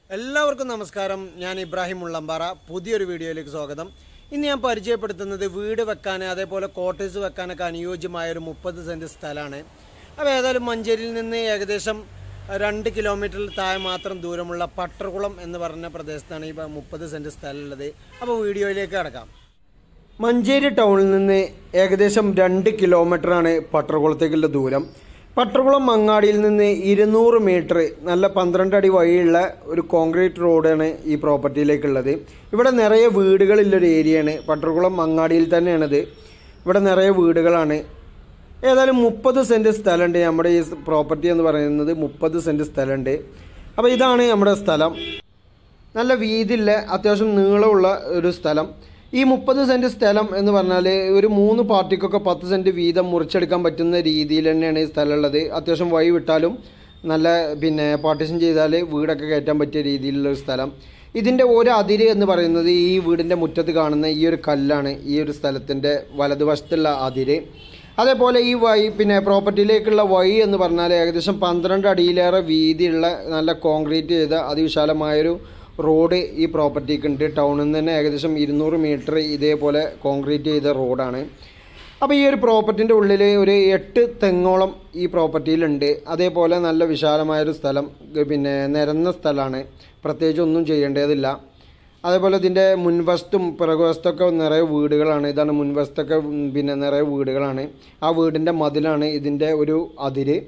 എല്ലാവർക്കും നമസ്കാരം ഞാൻ ഇബ്രാഹിം ഉള്ളമ്പാറ പുതിയൊരു വീഡിയോയിലേക്ക് സ്വാഗതം ഇന്ന് ഞാൻ പരിചയപ്പെടുത്തുന്നത് വീട് വെക്കാൻ അതേപോലെ കോട്ടേഴ്സ് വെക്കാനൊക്കെ അനുയോജ്യമായ ഒരു മുപ്പത് സെൻറ്റ് സ്ഥലമാണ് അപ്പോൾ ഏതായാലും മഞ്ചേരിയിൽ നിന്ന് ഏകദേശം രണ്ട് കിലോമീറ്ററിൽ താഴെ മാത്രം ദൂരമുള്ള പട്ടർകുളം എന്ന് പറഞ്ഞ പ്രദേശത്താണ് ഈ മുപ്പത് സെൻറ്റ് സ്ഥലമുള്ളത് അപ്പോൾ വീഡിയോയിലേക്ക് കിടക്കാം മഞ്ചേരി ടൗണിൽ നിന്ന് ഏകദേശം രണ്ട് കിലോമീറ്ററാണ് പട്ടർകുളത്തേക്കുള്ള ദൂരം പട്ടർകുളം മങ്ങാടിയിൽ നിന്ന് ഇരുന്നൂറ് മീറ്റർ നല്ല പന്ത്രണ്ട് അടി വഴിയുള്ള ഒരു കോൺക്രീറ്റ് റോഡാണ് ഈ പ്രോപ്പർട്ടിയിലേക്കുള്ളത് ഇവിടെ നിറയെ വീടുകളുള്ളൊരു ഏരിയയാണ് പട്ടർകുളം മങ്ങാടിയിൽ തന്നെയാണിത് ഇവിടെ നിറയെ വീടുകളാണ് ഏതായാലും മുപ്പത് സെൻറ്റ് സ്ഥലമുണ്ട് നമ്മുടെ ഈ പ്രോപ്പർട്ടി എന്ന് പറയുന്നത് മുപ്പത് സെൻറ്റ് സ്ഥലമുണ്ട് അപ്പോൾ ഇതാണ് നമ്മുടെ സ്ഥലം നല്ല വീതിയുള്ള അത്യാവശ്യം നീളമുള്ള ഒരു സ്ഥലം ഈ മുപ്പത് സെൻറ്റ് സ്ഥലം എന്ന് പറഞ്ഞാൽ ഒരു മൂന്ന് പാർട്ടിക്കൊക്കെ പത്ത് സെൻറ്റ് വീതം മുറിച്ചെടുക്കാൻ പറ്റുന്ന രീതിയിൽ തന്നെയാണ് ഈ സ്ഥലം ഉള്ളത് അത്യാവശ്യം വഴി വിട്ടാലും നല്ല പിന്നെ പാർട്ടിഷൻ ചെയ്താൽ വീടൊക്കെ കയറ്റാൻ പറ്റിയ രീതിയിലുള്ള ഒരു സ്ഥലം ഇതിൻ്റെ ഒരു അതിര് എന്ന് പറയുന്നത് ഈ വീടിൻ്റെ മുറ്റത്ത് കാണുന്ന ഈ ഒരു കല്ലാണ് ഈ ഒരു സ്ഥലത്തിൻ്റെ വലതുവശത്തുള്ള അതിര് അതേപോലെ ഈ വഴി പിന്നെ പ്രോപ്പർട്ടിയിലേക്കുള്ള വഴി എന്ന് പറഞ്ഞാൽ ഏകദേശം പന്ത്രണ്ട് അടിയിലേറെ വീതിയുള്ള നല്ല കോൺക്രീറ്റ് ചെയ്ത അതിവിശാലമായൊരു റോഡ് ഈ പ്രോപ്പർട്ടിക്ക് ഉണ്ട് ടൗണിൽ നിന്ന് തന്നെ ഏകദേശം ഇരുന്നൂറ് മീറ്റർ ഇതേപോലെ കോൺക്രീറ്റ് ചെയ്ത റോഡാണ് അപ്പോൾ ഈ ഒരു പ്രോപ്പർട്ടിൻ്റെ ഉള്ളിൽ ഒരു എട്ട് തെങ്ങോളം ഈ പ്രോപ്പർട്ടിയിലുണ്ട് അതേപോലെ നല്ല വിശാലമായൊരു സ്ഥലം പിന്നെ നിരന്ന സ്ഥലമാണ് പ്രത്യേകിച്ച് ഒന്നും ചെയ്യേണ്ടതില്ല അതേപോലെ ഇതിൻ്റെ മുൻവശത്തും പിറകുവശത്തൊക്കെ നിറയെ വീടുകളാണ് ഇതാണ് മുൻവശത്തൊക്കെ ഉം, പിന്നെ നിറയെ വീടുകളാണ് ആ വീടിൻ്റെ മതിലാണ് ഇതിൻ്റെ ഒരു അതിര്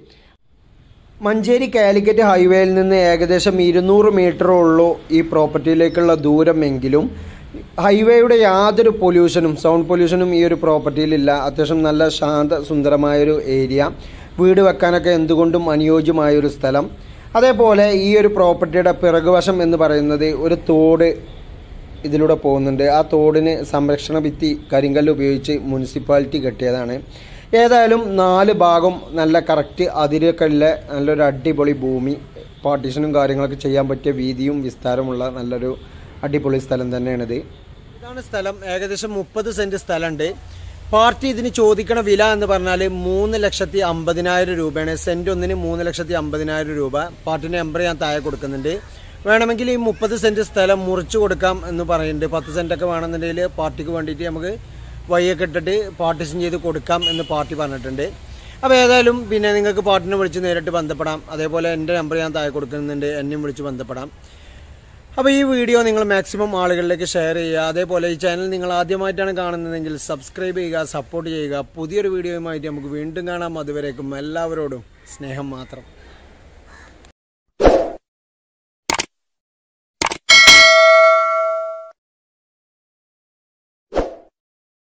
മഞ്ചേരി കാലിക്കറ്റ് ഹൈവേയിൽ നിന്ന് ഏകദേശം ഇരുന്നൂറ് മീറ്ററേ ഉള്ളൂ ഈ പ്രോപ്പർട്ടിയിലേക്കുള്ള ദൂരമെങ്കിലും ഹൈവേയുടെ യാതൊരു പൊല്യൂഷനും സൗണ്ട് പൊല്യൂഷനും ഈ ഒരു പ്രോപ്പർട്ടിയിലില്ല അത്യാവശ്യം നല്ല ശാന്ത സുന്ദരമായൊരു ഏരിയ വീട് വെക്കാനൊക്കെ എന്തുകൊണ്ടും അനുയോജ്യമായൊരു സ്ഥലം അതേപോലെ ഈ ഒരു പ്രോപ്പർട്ടിയുടെ പിറകുവശം എന്ന് പറയുന്നത് ഒരു തോട് ഇതിലൂടെ പോകുന്നുണ്ട് ആ തോടിന് സംരക്ഷണ ഭിത്തി കരിങ്കല്ല് ഉപയോഗിച്ച് മുനിസിപ്പാലിറ്റി കെട്ടിയതാണ് ഏതായാലും നാല് ഭാഗം നല്ല കറക്റ്റ് അതിരൊക്കെയുള്ള നല്ലൊരു അടിപൊളി ഭൂമി പാർട്ടീഷനും കാര്യങ്ങളൊക്കെ ചെയ്യാൻ പറ്റിയ വീതിയും വിസ്താരമുള്ള നല്ലൊരു അടിപൊളി സ്ഥലം തന്നെയാണിത് ഇതാണ് സ്ഥലം ഏകദേശം മുപ്പത് സെന്റ് സ്ഥലമുണ്ട് പാർട്ടി ഇതിന് ചോദിക്കണ വില എന്ന് പറഞ്ഞാൽ മൂന്ന് ലക്ഷത്തി അമ്പതിനായിരം രൂപയാണ് സെന്റ് ഒന്നിന് മൂന്ന് ലക്ഷത്തി അമ്പതിനായിരം രൂപ പാർട്ടിന്റെ നമ്പർ ഞാൻ താഴെ കൊടുക്കുന്നുണ്ട് വേണമെങ്കിൽ ഈ മുപ്പത് സെന്റ് സ്ഥലം മുറിച്ചു കൊടുക്കാം എന്ന് പറയുന്നുണ്ട് പത്ത് സെന്റ് ഒക്കെ വേണമെന്നുണ്ടെങ്കിൽ പാർട്ടിക്ക് വേണ്ടിയിട്ട് നമുക്ക് വഴിയൊക്കെ ഇട്ടിട്ട് പാർട്ടിഷൻ ചെയ്ത് കൊടുക്കാം എന്ന് പാർട്ടി പറഞ്ഞിട്ടുണ്ട് അപ്പോൾ ഏതായാലും പിന്നെ നിങ്ങൾക്ക് പാർട്ടിനെ വിളിച്ച് നേരിട്ട് ബന്ധപ്പെടാം അതേപോലെ എൻ്റെ നമ്പർ ഞാൻ താഴെ കൊടുക്കുന്നുണ്ട് എന്നെയും വിളിച്ച് ബന്ധപ്പെടാം അപ്പോൾ ഈ വീഡിയോ നിങ്ങൾ മാക്സിമം ആളുകളിലേക്ക് ഷെയർ ചെയ്യുക അതേപോലെ ഈ ചാനൽ നിങ്ങൾ ആദ്യമായിട്ടാണ് കാണുന്നതെങ്കിൽ സബ്സ്ക്രൈബ് ചെയ്യുക സപ്പോർട്ട് ചെയ്യുക പുതിയൊരു വീഡിയോയുമായിട്ട് നമുക്ക് വീണ്ടും കാണാം അതുവരേക്കും എല്ലാവരോടും സ്നേഹം മാത്രം